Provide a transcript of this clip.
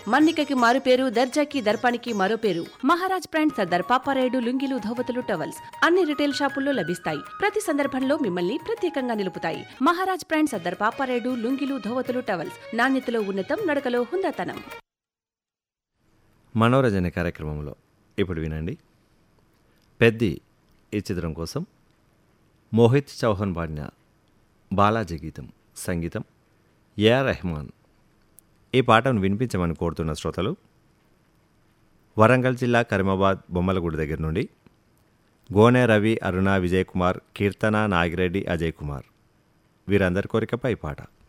మన్నికకి మారు పేరు దర్జాకి దర్పానికి మరో పేరు మహారాజ్ బ్రాండ్ సర్దార్ పాపారాయుడు లుంగిలు ధోవతులు టవల్స్ అన్ని రిటైల్ షాపుల్లో లభిస్తాయి ప్రతి సందర్భంలో మిమ్మల్ని ప్రత్యేకంగా నిలుపుతాయి మహారాజ్ బ్రాండ్ సర్దార్ పాపారాయుడు లుంగిలు ధోవతులు టవల్స్ నాణ్యతలో ఉన్నతం నడకలో హుందాతనం మనోరంజన కార్యక్రమంలో ఇప్పుడు వినండి పెద్ది ఈ చిత్రం కోసం మోహిత్ చౌహాన్ పాడిన బాలాజీ గీతం సంగీతం ఏఆర్ రెహమాన్ ఈ పాటను వినిపించమని కోరుతున్న శ్రోతలు వరంగల్ జిల్లా కరీమాబాద్ బొమ్మలగూడ దగ్గర నుండి గోనె రవి అరుణ విజయ్ కుమార్ కీర్తన నాగిరెడ్డి అజయ్ కుమార్ వీరందరి కోరికపై ఈ పాట